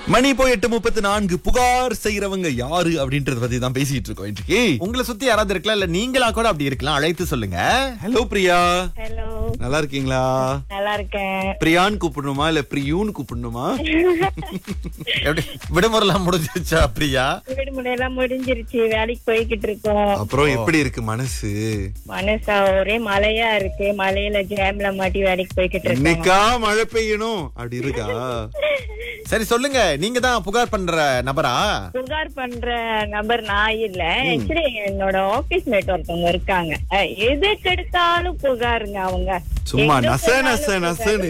மணி போய் எட்டு முப்பத்தி நான்கு புகார் செய்யறவங்க யாரு அப்படின்றத பத்தி தான் பேசிட்டு இருக்கோம் இன்றைக்கு உங்களை சுத்தி யாராவது இருக்கலாம் இல்ல நீங்களா கூட அப்படி இருக்கலாம் அழைத்து சொல்லுங்க ஹலோ பிரியா ஹலோ நல்லா இருக்கீங்களா நல்லா இருக்கேன் பிரியான்னு கூப்பிடணுமா இல்ல பிரியூன்னு கூப்பிடணுமா எப்படி விடுமுறைலாம் முடிஞ்சிருச்சா பிரியா விடுமுறை எல்லாம் முடிஞ்சிருச்சு வேலைக்கு போய்கிட்டு இருக்கோம் அப்புறம் எப்படி இருக்கு மனசு மனசா ஒரே மழையா இருக்கு மழையில ஜாம்ல மாட்டி வேலைக்கு போய்கிட்டு இருக்கோம் இன்னைக்கா மழை பெய்யணும் அப்படி இருக்கா சரி சொல்லுங்க நீங்க தான் புகார் பண்ற நபரா புகார் பண்ற நபர் நான் இல்ல ஆக்சுவலி என்னோட ஆபீஸ் மேட் ஒருத்தவங்க இருக்காங்க அஹ், எதுக்கு எடுத்தாலும் புகாருங்க அவங்க சும்மா எங்க நச நச போனாலும் நசன்னு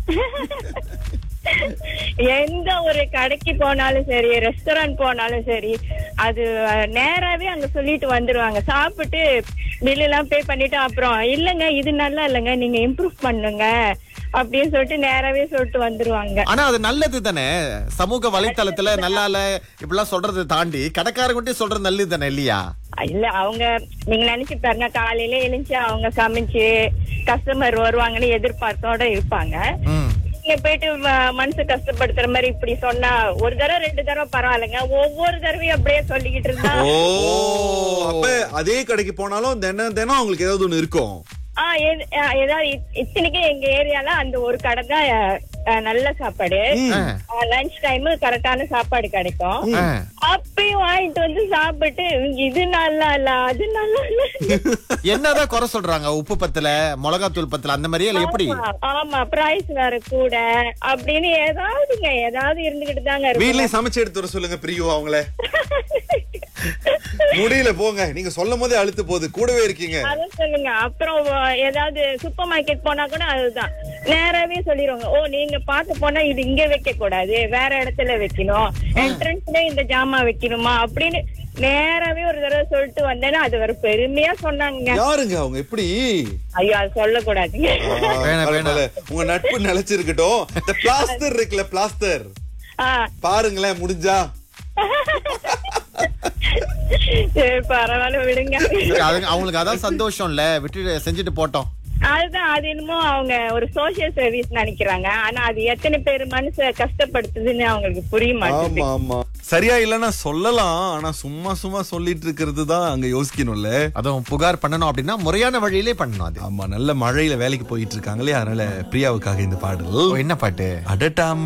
எந்த ஒரு கடைக்கு போனாலும் சரி ரெஸ்டாரண்ட் போனாலும் சரி அது அஹ், நேராவே அங்க சொல்லிட்டு வந்துருவாங்க சாப்பிட்டு பில் எல்லாம் பே பண்ணிட்டு அப்புறம் இல்லங்க இது நல்லா இல்லைங்க நீங்க இம்ப்ரூவ் பண்ணுங்க அப்படின்னு சொல்லிட்டு நேராவே சொல்லிட்டு வந்துருவாங்க ஆனா அது நல்லது தானே சமூக வலைத்தளத்துல நல்லா இல்ல இப்படிலாம் சொல்றதை தாண்டி கடைக்காரங்கிட்டே சொல்றது நல்லது தானே இல்லையா இல்ல அவங்க நீங்க நினைச்சு பாருங்க காலையில எழுந்துச்சு அவங்க சமைச்சு கஸ்டமர் வருவாங்கன்னு எதிர்பார்த்தோட இருப்பாங்க ம். நீங்க போயிட்டு ம- மனசு கஷ்டப்படுத்துற மாதிரி இப்படி சொன்னா ஒரு தடவை ரெண்டு தடவை பரவாயில்லைங்க ஒவ்வொரு தடவையும் அப்படியே சொல்லிக்கிட்டு இருந்தா ஓ அப்ப அதே கடைக்கு போனாலும் தினம் தினம் அவங்களுக்கு ஏதாவது ஒண்ணு இருக்கும் ஆ, எது- ஆ, ஏதாவது இத்- இத்தனைக்கும் எங்க ஏரியால அந்த ஒரு கடை தான் ஆ, நல்ல சாப்பாடு ஆ. லஞ்ச் டைம் கரெக்டான சாப்பாடு கிடைக்கும் ஆ. அப்பயும் வாங்கிட்டு வந்து சாப்பிட்டு இது நல்லா இல்ல அது நல்லா இல்ல என்னதான் குறை சொல்றாங்க உப்பு பத்தல மிளகாத்தூள் பத்தல அந்த மாதிரியே இல்ல எப்படி ஆமா, ஆமா பிரைஸ் வேற கூட அப்படின்னு ஏதாவதுங்க ஏதாவது இருந்துகிட்டு தாங்க இருக்கும் வீட்லயே சமைச்சு எடுத்து வர சொல்லுங்க பிரியு அவங்கள முடியல போங்க நீங்க சொல்லும் போதே அழுத்து போகுது கூடவே இருக்கீங்க அதான் சொல்லுங்க அப்புறம் வ- ஏதாவது சூப்பர் மார்க்கெட் போனா கூட அதுதான் நேராவே சொல்லிடுவாங்க ஓ நீங்க பார்த்து போனா இது இங்க வைக்க கூடாது வேற இடத்துல வைக்கணும் என்ட்ரன்ஸ்ல இந்த ஜாமா வைக்கணுமா அப்படின்னு நேராவே ஒரு தடவை சொல்லிட்டு வந்தேன்னா அது ஒரு பெருமையா சொன்னாங்க யாருங்க அவங்க எப்படி ஐயோ அது சொல்லக்கூடாதுங்க ஆ, வேணாம், பரவாயில்ல. உங்க நட்பு நிலைச்சிருக்கட்டும் இந்த பிளாஸ்டர் இருக்குல்ல பிளாஸ்டர் ஆ, பாருங்களேன் முடிஞ்சா சரி பரவாயில்ல விடுங்க சரி, அது- அவங்களுக்கு அதான் சந்தோஷம் இல்ல விட்டு செஞ்சுட்டு போட்டோம் அதுதான் அது என்னமோ அவங்க ஒரு சோசியல் சர்வீஸ் நினைக்கிறாங்க ஆனா அது எத்தனை பேர் மனச கஷ்டப்படுத்துதுன்னு அவங்களுக்கு புரிய மாட்டேங்குது ஆமா ஆமா சரியா இல்லன்னா சொல்லலாம் ஆனா சும்மா சும்மா சொல்லிட்டு இருக்கிறது தான் அங்க யோசிக்கணும்ல அதுவும் புகார் பண்ணணும் அப்படின்னா முறையான வழியிலே பண்ணணும் அது ஆமா நல்ல மழையில வேலைக்கு போயிட்டு இருக்காங்களே அதனால பிரியாவுக்காக இந்த பாடல் ஓ, என்ன பாட்டு அடட்டாம